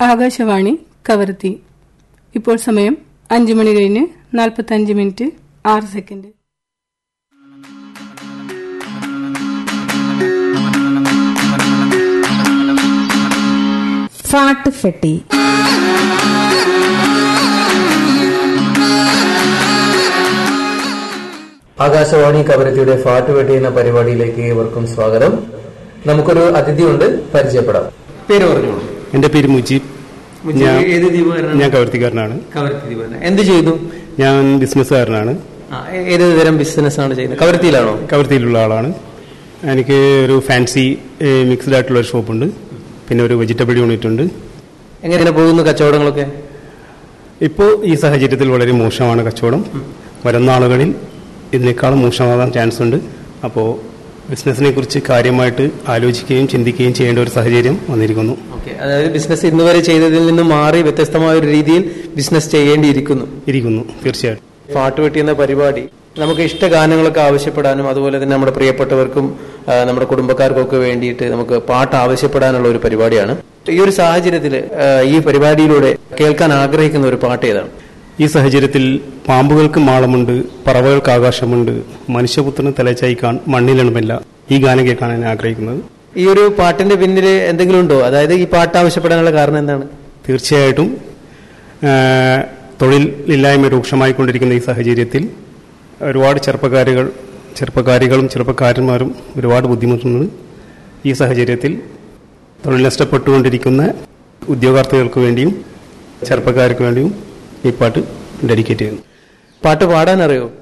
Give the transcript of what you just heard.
ആകാശവാണി കവർത്തി ഇപ്പോൾ സമയം അഞ്ചു മണി കഴിഞ്ഞ് നാൽപ്പത്തഞ്ച് മിനിറ്റ് ആറ് സെക്കൻഡ് ഫാട്ട് ഫെട്ടി ആകാശവാണി കവരത്തിയുടെ ഫാട്ട് വെട്ടി എന്ന പരിപാടിയിലേക്ക് ഏവർക്കും സ്വാഗതം നമുക്കൊരു അതിഥിയുണ്ട് പരിചയപ്പെടാം പേര് പറഞ്ഞോളൂ എന്റെ പേര് മുജീബ് മുജീബ് ഞാൻ- ഏത് ദ്വീപുകാരനാണ്? ഞാൻ കവർത്തിക്കാരനാണ് കവരത്തി ദ്വീപാണ് എന്ത് ചെയ്തു ഞാൻ ബിസിനസ്സുകാരനാണ് ആ, ഏത് തരം ബിസിനസ് ആണ് ചെയ്യുന്നത് കവരത്തിയിലാണോ കവർത്തിയിലുള്ള ആളാണ് എനിക്ക് ഒരു ഫാൻസി മിക്സ്ഡ് ആയിട്ടുള്ള ഒരു ഷോപ്പുണ്ട് പിന്നെ ഒരു വെജിറ്റബിൾ യൂണിറ്റ് ഉണ്ട് എങ്ങനെ പോകുന്നു കച്ചവടങ്ങളൊക്കെ ഇപ്പോൾ ഈ സാഹചര്യത്തിൽ വളരെ മോശമാണ് കച്ചവടം വരുന്ന ആളുകളിൽ ഇതിനേക്കാളും മോശമാകാൻ ചാൻസ് ഉണ്ട് അപ്പോൾ ബിസിനസ്സിനെ കുറിച്ച് കാര്യമായിട്ട് ആലോചിക്കുകയും ചിന്തിക്കുകയും ചെയ്യേണ്ട ഒരു സാഹചര്യം വന്നിരിക്കുന്നു ഓക്കെ അതായത് ബിസിനസ് ഇന്ന് വരെ ചെയ്തതിൽ നിന്ന് മാറി വ്യത്യസ്തമായ ഒരു രീതിയിൽ ബിസിനസ് ചെയ്യേണ്ടിയിരിക്കുന്നു ഇരിക്കുന്നു തീർച്ചയായിട്ടും പാട്ടുപെട്ടി എന്ന പരിപാടി നമുക്ക് ഇഷ്ട ഗാനങ്ങളൊക്കെ ആവശ്യപ്പെടാനും അതുപോലെ തന്നെ നമ്മുടെ പ്രിയപ്പെട്ടവർക്കും ആ, നമ്മുടെ കുടുംബക്കാർക്കും ഒക്കെ വേണ്ടിയിട്ട് നമുക്ക് പാട്ട് ആവശ്യപ്പെടാനുള്ള ഒരു പരിപാടിയാണ് ഈ ഒരു സാഹചര്യത്തിൽ ആ, ഈ പരിപാടിയിലൂടെ കേൾക്കാൻ ആഗ്രഹിക്കുന്ന ഒരു പാട്ട് ഏതാണ് ഈ സാഹചര്യത്തിൽ പാമ്പുകൾക്ക് മാളമുണ്ട് പറവകൾക്ക് ആകാശമുണ്ട് മനുഷ്യപുത്രന് തലച്ചായിക്കാൻ മണ്ണിലെണ്ണുമില്ല ഈ ഗാനം കേൾക്കാൻ ഞാൻ ആഗ്രഹിക്കുന്നത് ഈ ഒരു പാട്ടിന്റെ പിന്നിൽ എന്തെങ്കിലും ഉണ്ടോ അതായത് ഈ പാട്ട് ആവശ്യപ്പെടാനുള്ള കാരണം എന്താണ് തീർച്ചയായിട്ടും ആ, തൊഴിലില്ലായ്മ രൂക്ഷമായിക്കൊണ്ടിരിക്കുന്ന ഈ സാഹചര്യത്തിൽ ഒരുപാട് ചെറുപ്പക്കാരികൾ ചെറുപ്പക്കാരികളും ചെറുപ്പക്കാരന്മാരും ഒരുപാട് ബുദ്ധിമുട്ടുന്നത് ഈ സാഹചര്യത്തിൽ തൊഴിൽ നഷ്ടപ്പെട്ടുകൊണ്ടിരിക്കുന്ന ഉദ്യോഗാർത്ഥികൾക്ക് വേണ്ടിയും ചെറുപ്പക്കാർക്ക് വേണ്ടിയും ഈ പാട്ട് ഡെഡിക്കേറ്റ് ചെയ്യുന്നു പാട്ട് പാടാൻ അറിയോ